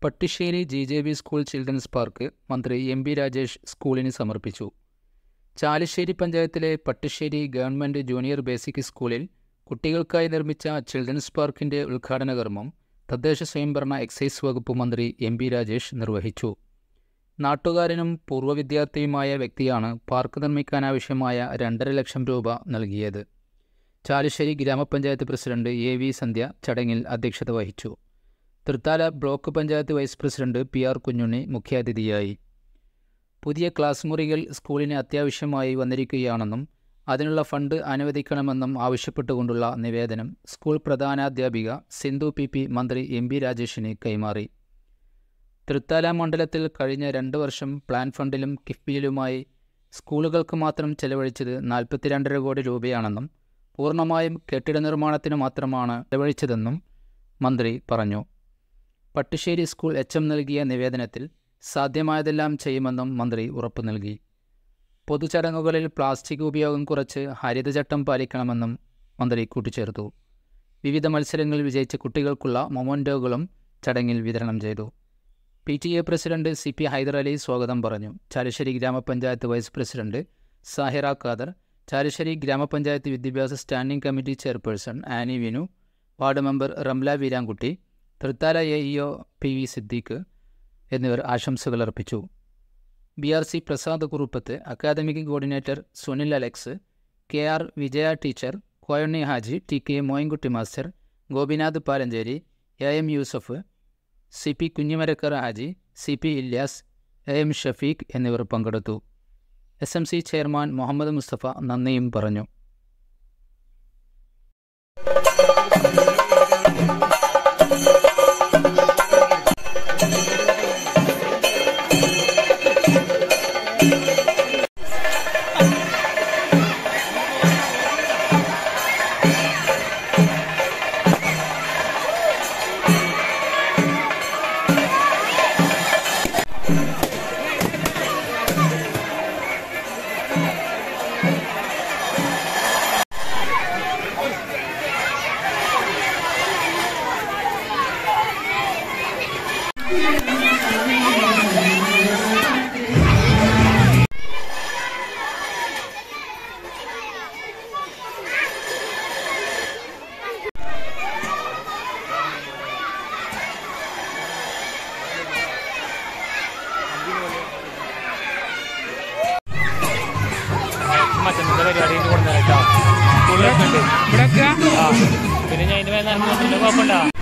Pattissery G J B school children's park മന്ത്രി M B Rajesh സ്കൂളിന് സമർപ്പിച്ചു ചാലിശ്ശേരി പഞ്ചായത്തിലെ പട്ടിശ്ശേരി ഗവൺമെൻറ് ജൂനിയർ ബേസിക് സ്കൂളിൽ കുട്ടികൾക്കായി നിർമ്മിച്ച ചിൽഡ്രൻസ് പാർക്കിൻ്റെ ഉദ്ഘാടന കർമ്മം തദ്ദേശ സ്വയംഭരണ എക്സൈസ് വകുപ്പ് മന്ത്രി എം ബി രാജേഷ് നിർവഹിച്ചു നാട്ടുകാരനും പൂർവ്വ വിദ്യാർത്ഥിയുമായ വ്യക്തിയാണ് പാർക്ക് നിർമ്മിക്കാനാവശ്യമായ രണ്ടര ലക്ഷം രൂപ നൽകിയത് ചാലിശ്ശേരി ഗ്രാമപഞ്ചായത്ത് പ്രസിഡന്റ് എ വി സന്ധ്യ ചടങ്ങിൽ അധ്യക്ഷത വഹിച്ചു Thrithala block panchayat vice president P R Kunhunni മുഖ്യാതിഥിയായി പുതിയ ക്ലാസ് മുറികൾ സ്കൂളിന് അത്യാവശ്യമായി വന്നിരിക്കുകയാണെന്നും അതിനുള്ള ഫണ്ട് അനുവദിക്കണമെന്നും ആവശ്യപ്പെട്ടുകൊണ്ടുള്ള നിവേദനം സ്കൂൾ പ്രധാനാധ്യാപിക സിന്ധു പി പി മന്ത്രി എം ബി രാജേഷിന് കൈമാറി തൃത്താല മണ്ഡലത്തിൽ കഴിഞ്ഞ രണ്ട് വർഷം പ്ലാൻ ഫണ്ടിലും കിഫ്ബിയിലുമായി സ്കൂളുകൾക്ക് മാത്രം ചെലവഴിച്ചത് നാൽപ്പത്തിരണ്ടര കോടി രൂപയാണെന്നും പൂർണ്ണമായും കെട്ടിട നിർമ്മാണത്തിന് മാത്രമാണ് ചെലവഴിച്ചതെന്നും മന്ത്രി പറഞ്ഞു പട്ടിശ്ശേരി സ്കൂൾ എച്ച് എം നൽകിയ നിവേദനത്തിൽ സാധ്യമായതെല്ലാം ചെയ്യുമെന്നും മന്ത്രി ഉറപ്പു നൽകി പൊതുചടങ്ങുകളിൽ പ്ലാസ്റ്റിക് ഉപയോഗം കുറച്ച് ഹരിതചട്ടം പാലിക്കണമെന്നും മന്ത്രി കൂട്ടിച്ചേർത്തു വിവിധ മത്സരങ്ങളിൽ വിജയിച്ച കുട്ടികൾക്കുള്ള മൊമൻറ്റോകളും ചടങ്ങിൽ വിതരണം ചെയ്തു P T A president C P Haidarali സ്വാഗതം പറഞ്ഞു ചാലിശ്ശേരി ഗ്രാമപഞ്ചായത്ത് വൈസ് പ്രസിഡന്റ് സാഹിറ ഖാദർ ചാലിശ്ശേരി ഗ്രാമപഞ്ചായത്ത് വിദ്യാഭ്യാസ standing committee chairperson Annie Vinu ward member Ramla Veerankutty Thrithala A E O P V Siddique എന്നിവർ ആശംസകൾ അർപ്പിച്ചു B R C Prasad Kuruppath academic coordinator Sunil Alex K R Vijaya teacher Koyanni Haji T K Moinkutty master Gopinath Palancheri A M Yusuf C P Kunhimarakkar Haji C P Ilyas A M Shafeeq എന്നിവർ പങ്കെടുത്തു S M C chairman Muhammad Mustafa നന്ദിയും പറഞ്ഞു മറ്റന്നാൾ പരിപാടി കൊണ്ടുവരാം കേട്ടോ സ്കൂളിൽ വെച്ചിട്ടുണ്ട് ഇവിടെയൊക്കെ ആ പിന്നെ ഞാൻ ഇതിന് മേലെ കുഴപ്പമുണ്ടോ